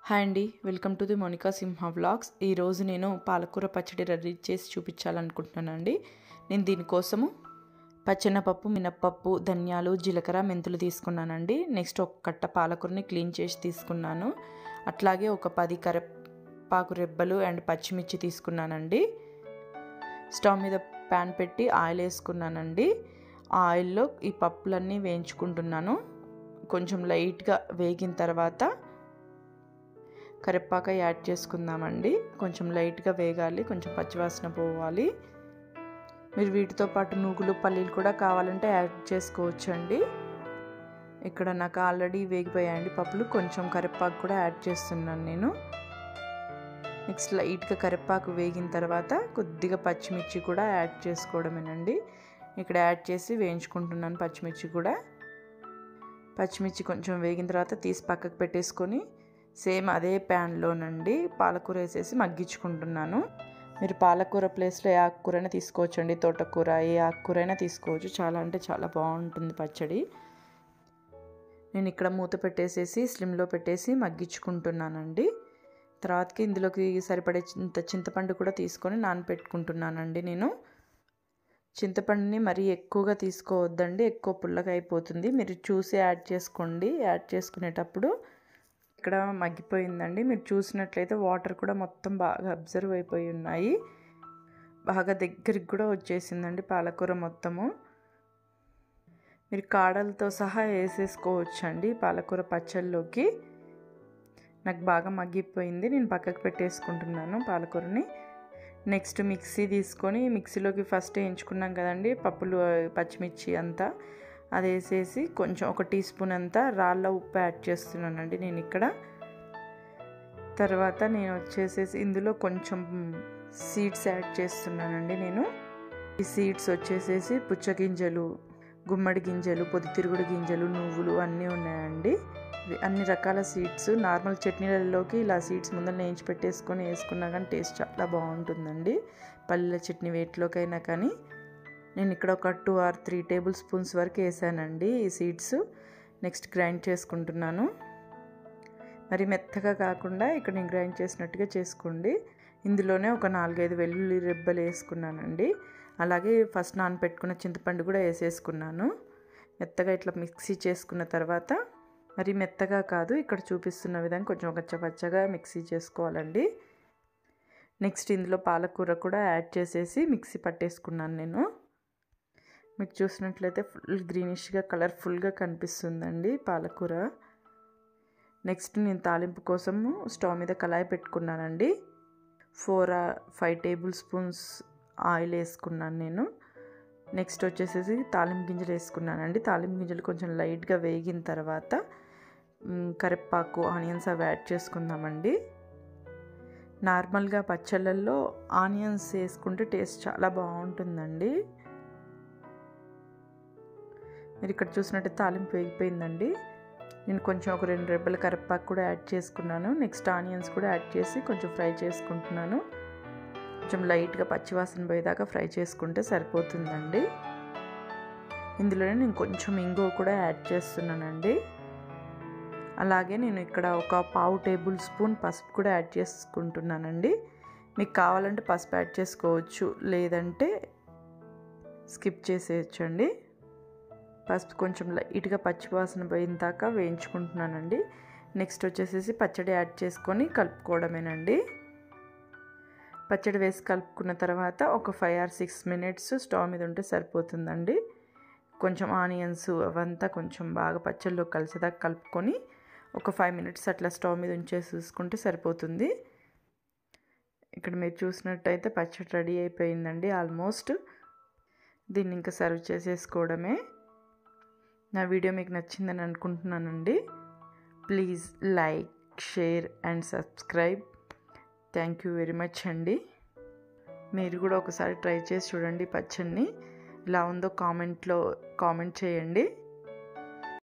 hi అండి welcome to the Monika Simha vlogs ఈరోజు నేను పాలకూర పచ్చడి రెడీ చేసి చూపించాలనుకుంటున్నానండి నేను దీనికోసము పచ్చెనపప్పు మినప్పప్పు ధనియాలు జీలకర్ర మెంతులు తీసుకున్నానండి నెక్స్ట్ ఒక కట్ట పాలకూరని క్లీన్ చేసి తీసుకున్నాను అట్లాగే ఒక పది కరివేపాకు రెబ్బలు అండ్ పచ్చిమిర్చి తీసుకున్నానండి స్టవ్ మీద ప్యాన్ పెట్టి ఆయిల్ వేసుకున్నానండి ఆ ఆయిల్లో ఈ పప్పులన్నీ వేయించుకుంటున్నాను కొంచెం లైట్గా వేగిన తర్వాత కరివేపాక యాడ్ చేసుకుందామండి కొంచెం లైట్గా వేగాలి కొంచెం పచ్చివాసన పోవాలి మీరు వీటితో పాటు నూగులు పల్లీలు కూడా కావాలంటే యాడ్ చేసుకోవచ్చు అండి ఇక్కడ నాకు ఆల్రెడీ వేగిపోయాయండి పప్పులు కొంచెం కరివేపాకు కూడా యాడ్ చేస్తున్నాను నేను నెక్స్ట్ లైట్గా కరివేపాకు వేగిన తర్వాత కొద్దిగా పచ్చిమిర్చి కూడా యాడ్ చేసుకోవడమేనండి ఇక్కడ యాడ్ చేసి వేయించుకుంటున్నాను పచ్చిమిర్చి కూడా పచ్చిమిర్చి కొంచెం వేగిన తర్వాత తీసి పక్కకు పెట్టేసుకొని సేమ్ అదే ప్యాన్లోనండి పాలకూర వేసేసి మగ్గించుకుంటున్నాను మీరు పాలకూర ప్లేస్లో ఏ ఆకుకూరైనా తీసుకోవచ్చు అండి తోటకూర ఏ ఆకుకూరైనా తీసుకోవచ్చు చాలా అంటే చాలా బాగుంటుంది పచ్చడి నేను ఇక్కడ మూత పెట్టేసేసి స్లిమ్లో పెట్టేసి మగ్గించుకుంటున్నానండి తర్వాతకి ఇందులోకి సరిపడే చింత చింతపండు కూడా తీసుకొని నానపెట్టుకుంటున్నానండి నేను చింతపండుని మరీ ఎక్కువగా తీసుకోవద్దండి ఎక్కువ పుల్లగా అయిపోతుంది మీరు చూసి యాడ్ చేసుకోండి యాడ్ చేసుకునేటప్పుడు ఇక్కడ మగ్గిపోయిందండి మీరు చూసినట్లయితే వాటర్ కూడా మొత్తం బాగా అబ్జర్వ్ అయిపోయి ఉన్నాయి బాగా దగ్గరికి కూడా వచ్చేసిందండి పాలకూర మొత్తము మీరు కాడలతో సహా వేసేసుకోవచ్చు అండి పాలకూర పచ్చళ్ళలోకి నాకు బాగా మగ్గిపోయింది నేను పక్కకు పెట్టేసుకుంటున్నాను పాలకూరని నెక్స్ట్ మిక్సీ తీసుకొని మిక్సీలోకి ఫస్ట్ వేయించుకున్నాం కదండి పప్పులు పచ్చిమిర్చి అంతా అది వేసేసి కొంచెం ఒక టీ స్పూన్ అంతా రాళ్ళ ఉప్పు యాడ్ చేస్తున్నానండి నేను ఇక్కడ తర్వాత నేను వచ్చేసేసి ఇందులో కొంచెం సీడ్స్ యాడ్ చేస్తున్నానండి నేను ఈ సీడ్స్ వచ్చేసేసి పుచ్చగింజలు గుమ్మడి గింజలు పొద్దుతిరుగుడు గింజలు నువ్వులు అన్నీ ఉన్నాయండి అన్ని రకాల సీడ్స్ నార్మల్ చట్నీలలోకి ఇలా సీడ్స్ ముందర వేయించి పెట్టేసుకొని వేసుకున్నా కానీ టేస్ట్ చాలా బాగుంటుందండి పల్లెల చట్నీ వేటిలోకైనా కానీ నేను ఇక్కడ ఒక two or three tablespoons వరకు వేసానండి ఈ సీడ్స్ నెక్స్ట్ గ్రైండ్ చేసుకుంటున్నాను మరి మెత్తగా కాకుండా ఇక్కడ నేను గ్రైండ్ చేసినట్టుగా చేసుకోండి ఇందులోనే ఒక నాలుగైదు వెల్లుల్లి రెబ్బలు వేసుకున్నానండి అలాగే ఫస్ట్ నానపెట్టుకున్న చింతపండు కూడా వేసేసుకున్నాను మెత్తగా ఇట్లా మిక్సీ చేసుకున్న తర్వాత మరి మెత్తగా కాదు ఇక్కడ చూపిస్తున్న విధంగా కొంచెం కచ్చపచ్చగా మిక్సీ చేసుకోవాలండి నెక్స్ట్ ఇందులో పాలకూర కూడా యాడ్ చేసేసి మిక్సీ పట్టేసుకున్నాను నేను మీరు చూసినట్లయితే ఫుల్ గ్రీనిష్గా కలర్ఫుల్గా కనిపిస్తుందండి పాలకూర నెక్స్ట్ నేను తాలింపు కోసము స్టవ్ మీద కళాయి పెట్టుకున్నానండి four five tablespoons oil వేసుకున్నాను నేను నెక్స్ట్ వచ్చేసేసి తాలింపు గింజలు వేసుకున్నానండి తాలింపు గింజలు కొంచెం లైట్గా వేగిన తర్వాత కరివేపాకు ఆనియన్స్ అవి యాడ్ చేసుకుందామండి నార్మల్గా పచ్చళ్ళల్లో ఆనియన్స్ వేసుకుంటే టేస్ట్ చాలా బాగుంటుందండి మీరు ఇక్కడ చూసినట్టు తాలింపు వేగిపోయిందండి నేను కొంచెం ఒక రెండు రెబ్బల కరివేపాకు కూడా యాడ్ చేసుకున్నాను నెక్స్ట్ ఆనియన్స్ కూడా యాడ్ చేసి కొంచెం ఫ్రై చేసుకుంటున్నాను కొంచెం లైట్గా పచ్చివాసన పోయేదాకా ఫ్రై చేసుకుంటే సరిపోతుందండి ఇందులోనే నేను కొంచెం ఇంగో కూడా యాడ్ చేస్తున్నానండి అలాగే నేను ఇక్కడ ఒక పావు టేబుల్ స్పూన్ పసుపు కూడా యాడ్ చేసుకుంటున్నానండి మీకు కావాలంటే పసుపు యాడ్ చేసుకోవచ్చు లేదంటే స్కిప్ చేసేయచ్చండి పసుపు కొంచెం లైట్గా పచ్చివాసన పోయిన దాకా వేయించుకుంటున్నానండి నెక్స్ట్ వచ్చేసేసి పచ్చడి యాడ్ చేసుకొని కలుపుకోవడమేనండి పచ్చడి వేసి కలుపుకున్న తర్వాత ఒక five or six minutes stove మీద ఉంటే సరిపోతుందండి కొంచెం ఆనియన్స్ అవంతా కొంచెం బాగా పచ్చడిలో కలిసేదాకా కలుపుకొని ఒక ఫైవ్ మినిట్స్ అట్లా స్టవ్ మీద ఉంచేసి చూసుకుంటే సరిపోతుంది ఇక్కడ మీరు చూసినట్టయితే పచ్చడి రెడీ అయిపోయిందండి ఆల్మోస్ట్ దీన్ని ఇంకా సర్వ్ చేసేసుకోవడమే నా వీడియో మీకు నచ్చిందని అనుకుంటున్నానండి please like share and subscribe thank you very much అండి మీరు కూడా ఒకసారి ట్రై చేసి చూడండి పచ్చడిని ఎలా ఉందో కామెంట్లో కామెంట్ చేయండి